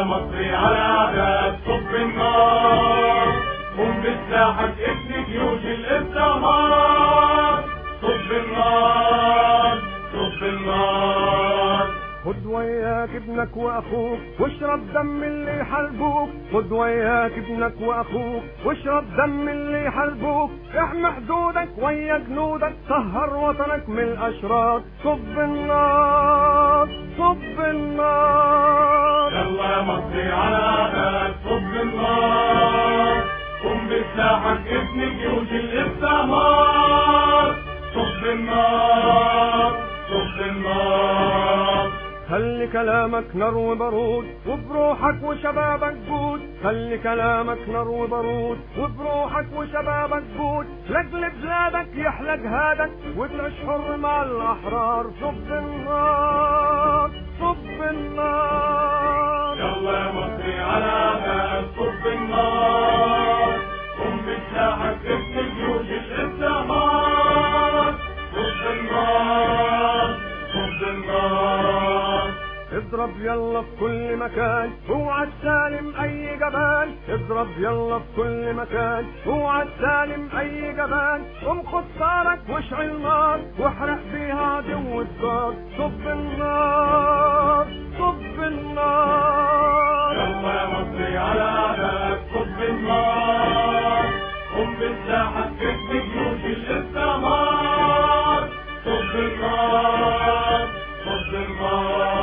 مصري على عدد صب النار قم بسلاحك ابن جيوش الاستعمار صب النار صب النار خد وياك ابنك واخوك واشرب دم اللي يحاربوك خد وياك ابنك واخوك واشرب دم اللي يحاربوك احمي حدودك ويا جنودك طهر وطنك من الاشرار صب النار صب النار يلا يا مصري على عدد صب النار قم بسلاحك ابن جيوش الاستعمار صب النار صب النار خلي كلامك نار وبارود وبروحك وشبابك جود خلي كلامك نار وبارود وبروحك وشبابك جود لاجل بلادك يحلى جهادك وتعيش حر مع الاحرار صب النار صب النار يلا يا مصري على عدد صب النار قم بسلاحك ابن جيوش الاستعمار صب النار صب النار اضرب يلا في كل مكان اوعى السالم اي جبان اضرب يلا في كل مكان اوعى السالم اي جبان قم خد صارك واشعل نار واحرق بيها عدو الدار صب النار صب النار يلا يا مصري على عدد صب النار قم بسلاحك ابن جيوش الاستعمار صب النار صب النار